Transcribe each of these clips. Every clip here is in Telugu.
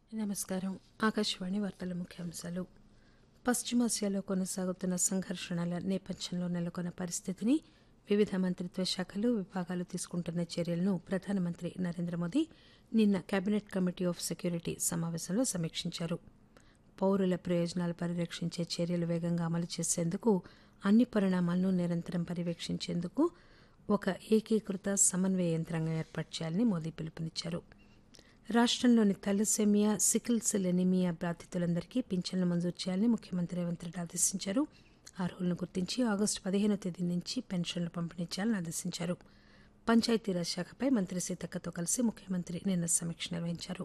నమస్కారం ఆకాశవాణి వార్తల ముఖ్యాంశాలు పశ్చిమాసియాలో కొనసాగుతున్న సంఘర్షణల నేపథ్యంలో నెలకొన్న పరిస్థితిని వివిధ మంత్రిత్వ శాఖలు విభాగాలు తీసుకుంటున్న చర్యలను ప్రధానమంత్రి నరేంద్ర మోదీ నిన్న కేబినెట్ కమిటీ ఆఫ్ సెక్యూరిటీ సమావేశంలో సమీక్షించారు పౌరుల ప్రయోజనాలు పరిరక్షించే చర్యలు వేగంగా అమలు చేసేందుకు అన్ని పరిణామాలను నిరంతరం పర్యవేక్షించేందుకు ఒక ఏకీకృత సమన్వయ యంత్రాంగం ఏర్పాటు చేయాలని మోదీ పిలుపునిచ్చారు రాష్టంలోని తలసేమియా సికిల్ సెల్ ఎనీమియా బాధితులందరికీ పింఛన్లు మంజూరు చేయాలని ముఖ్యమంత్రి రేవంత్ రెడ్డి ఆదేశించారు అర్హులను గుర్తించి ఆగస్టు పదిహేనో తేదీ నుంచి పెన్షన్లు పంపిణీ చేయాలని ఆదేశించారు పంచాయతీరాజ్ శాఖపై మంత్రి సీతక్కతో కలిసి ముఖ్యమంత్రి నిన్న సమీక్ష నిర్వహించారు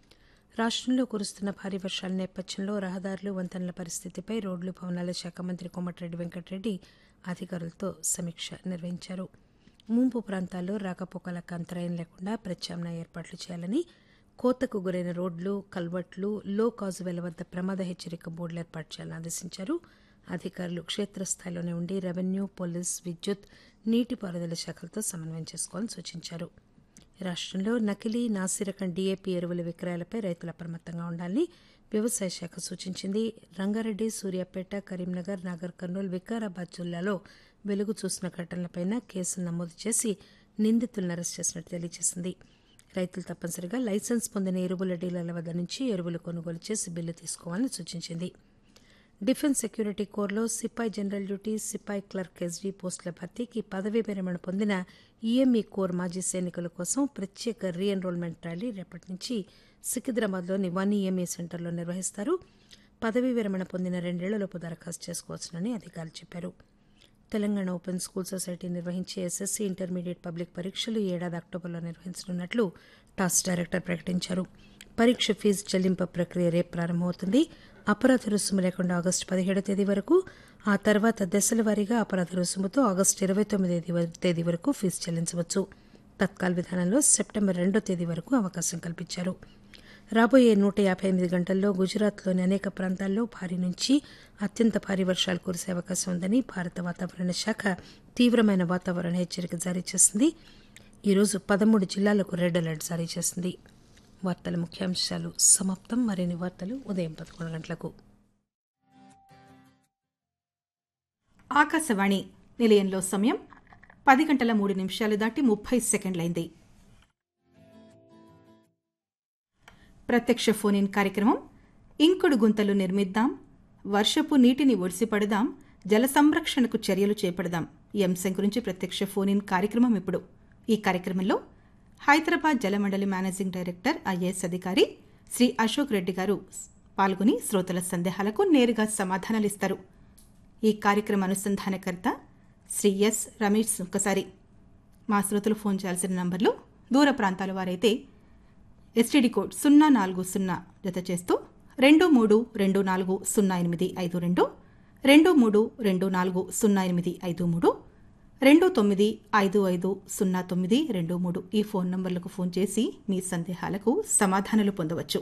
రాష్టంలో కురుస్తున్న భారీ వర్షాల నేపథ్యంలో రహదారులు వంతెనల పరిస్థితిపై రోడ్లు భవనాల శాఖ మంత్రి కోమటిరెడ్డి వెంకటరెడ్డి అధికారులతో సమీక్ష నిర్వహించారు ముంపు ప్రాంతాల్లో రాకపోకలకు అంతరాయం లేకుండా ప్రత్యామ్నాయ ఏర్పాట్లు చేయాలని కోతకు గురైన రోడ్లు కల్వర్ట్లు లో కాజువేల వద్ద ప్రమాద హెచ్చరిక బోర్డులు ఏర్పాటు చేయాలని ఆదేశించారు అధికారులు క్షేత్రస్థాయిలోనే ఉండి రెవెన్యూ పోలీస్ విద్యుత్ నీటిపారుదల శాఖలతో సమన్వయం చేసుకోవాలని సూచించారు రాష్టంలో నకిలీ నాసిరకం డీఏపీ ఎరువుల విక్రయాలపై రైతులు అప్రమత్తంగా ఉండాలని వ్యవసాయ శాఖ సూచించింది రంగారెడ్డి సూర్యాపేట కరీంనగర్ నాగర్ కర్నూలు వికారాబాద్ జిల్లాలో వెలుగు చూసిన ఘటనలపై కేసులు నమోదు చేసి నిందితులను అరెస్ట్ చేసినట్టు తెలియజేసింది రైతులు తప్పనిసరిగా లైసెన్స్ పొందిన ఎరువుల డీలర్ల వద్ద నుంచి ఎరువులు కొనుగోలు చేసి బిల్లు తీసుకోవాలని సూచించింది డిఫెన్స్ సెక్యూరిటీ కోర్లో సిపాయి జనరల్ డ్యూటీ సిపాయి క్లర్క్ ఎస్డీ పోస్టుల భర్తీకి పదవీ విరమణ పొందిన ఈఎంఈ కోర్ మాజీ సైనికుల కోసం ప్రత్యేక రీ ఎన్రోల్మెంట్ ర్యాలీ రేపటి నుంచి సికింద్రాబాద్లోని వన్ ఈఎంఈ సెంటర్లో నిర్వహిస్తారు పదవీ విరమణ పొందిన రెండేళ్లలోపు దరఖాస్తు చేసుకోవచ్చునని అధికారులు చెప్పారు తెలంగాణ ఓపెన్ స్కూల్ సొసైటీ నిర్వహించే ఎస్ఎస్సీ ఇంటర్మీడియట్ పబ్లిక్ పరీక్షలు ఈ ఏడాది అక్టోబర్లో నిర్వహించనున్నట్లు టాస్ డైరెక్టర్ ప్రకటించారు పరీక్ష ఫీజు చెల్లింపు ప్రక్రియ రేపు ప్రారంభమవుతుంది అపరాధ రుసుము లేకుండా ఆగస్టు పదిహేడో తేదీ వరకు ఆ తర్వాత దశల వారీగా అపరాధ రుసుముతో ఆగస్టు ఇరవై తొమ్మిది తేదీ వరకు ఫీజు చెల్లించవచ్చు తత్కాల్ విధానంలో సెప్టెంబర్ రెండో తేదీ వరకు అవకాశం కల్పించారు రాబోయే నూట యాభై ఎనిమిది గంటల్లో గుజరాత్లోని అనేక ప్రాంతాల్లో భారీ నుంచి అత్యంత భారీ వర్షాలు కురిసే అవకాశం ఉందని భారత వాతావరణ శాఖ తీవ్రమైన వాతావరణ హెచ్చరిక జారీ చేసింది ఈరోజు పదమూడు జిల్లాలకు రెడ్ అలర్ట్ జారీ చేసింది వార్తల ముఖ్యాంశాలు సమాప్తం మరిన్ని వార్తలు ఉదయం పదకొండు గంటలకు ఆకాశవాణి నిలయంలో సమయం పది గంటల మూడు నిమిషాలు దాటి ముప్పై సెకండ్లైంది ప్రత్యక్ష ఫోన్ ఇన్ కార్యక్రమం ఇంకుడు గుంతలు నిర్మిద్దాం వర్షపు నీటిని ఒడిసిపడదాం జల సంరక్షణకు చర్యలు చేపడదాం ఈ అంశం గురించి ప్రత్యక్ష ఫోన్ ఇన్ కార్యక్రమం ఇప్పుడు ఈ కార్యక్రమంలో Hyderabad Jalamandali managing director IAS అధికారి శ్రీ అశోక్ రెడ్డి గారు పాల్గొని శ్రోతల సందేహాలకు నేరుగా సమాధానాలిస్తారు ఈ కార్యక్రమ అనుసంధానకర్త శ్రీ ఎస్ రమేష్ ఒకసారి మా శ్రోతలు ఫోన్ చేయాల్సిన నంబర్లు దూర ప్రాంతాల వారైతే ఎస్టీడీ కోడ్ సున్నా నాలుగు సున్నా జత చేస్తూ రెండు మూడు రెండు నాలుగు సున్నా ఎనిమిది ఐదు రెండు రెండు మూడు రెండు నాలుగు సున్నా ఎనిమిది ఐదు మూడు రెండు తొమ్మిది ఐదు ఐదు సున్నా తొమ్మిది రెండు మూడు ఈ ఫోన్ నంబర్లకు ఫోన్ చేసి మీ సందేహాలకు సమాధానాలు పొందవచ్చు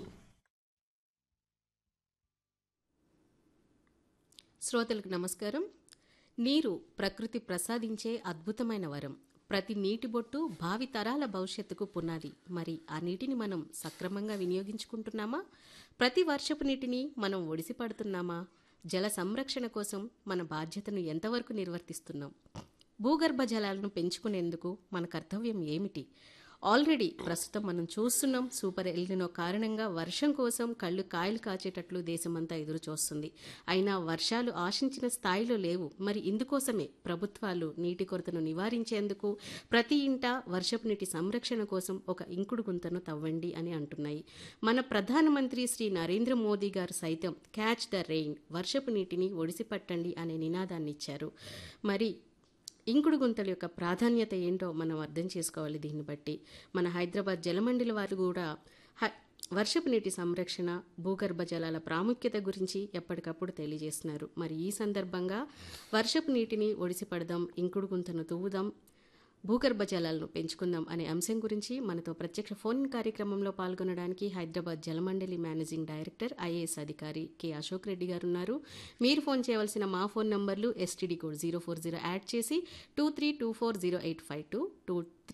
శ్రోతలకు నమస్కారం నీరు ప్రకృతి ప్రసాదించే అద్భుతమైన వరం ప్రతి నీటి బొట్టు భావి తరాల భవిష్యత్తుకు పునాది మరి ఆ నీటిని మనం సక్రమంగా వినియోగించుకుంటున్నామా ప్రతి వర్షపు నీటిని మనం ఒడిసి పడుతున్నామా జల సంరక్షణ కోసం మన బాధ్యతను ఎంతవరకు నిర్వర్తిస్తున్నాం భూగర్భ జలాలను పెంచుకునేందుకు మన కర్తవ్యం ఏమిటి ఆల్రెడీ ప్రస్తుతం మనం చూస్తున్నాం సూపర్ ఎల్నినో కారణంగా వర్షం కోసం కళ్ళు కాయలు కాచేటట్లు దేశమంతా ఎదురు చూస్తుంది అయినా వర్షాలు ఆశించిన స్థాయిలో లేవు మరి ఇందుకోసమే ప్రభుత్వాలు నీటి కొరతను నివారించేందుకు ప్రతి ఇంట వర్షపు నీటి సంరక్షణ కోసం ఒక ఇంకుడు గుంతను తవ్వండి అని అంటున్నాయి మన ప్రధానమంత్రి శ్రీ నరేంద్ర మోదీ గారు సైతం క్యాచ్ ద రెయిన్ వర్షపు నీటిని ఒడిసి పట్టండి అనే నినాదాన్ని ఇచ్చారు మరి ఇంకుడు గుంతల యొక్క ప్రాధాన్యత ఏంటో మనం అర్థం చేసుకోవాలి దీన్ని బట్టి మన హైదరాబాద్ జలమండలి వారు కూడా వర్షపు నీటి సంరక్షణ భూగర్భ జలాల ప్రాముఖ్యత గురించి ఎప్పటికప్పుడు తెలియజేస్తున్నారు మరి ఈ సందర్భంగా వర్షపు నీటిని ఒడిసి పడదాం ఇంకుడు గుంతను తువ్వుదాం భూగర్భ జలాలను పెంచుకుందాం అనే అంశం గురించి మనతో ప్రత్యక్ష ఫోన్ కార్యక్రమంలో పాల్గొనడానికి Hyderabad Jalamandali managing director IAS అధికారి కె అశోక్ రెడ్డి గారు ఉన్నారు మీరు ఫోన్ చేయవలసిన మా phone numbers STD code zero four zero add చేసి two three two four zero eight five two two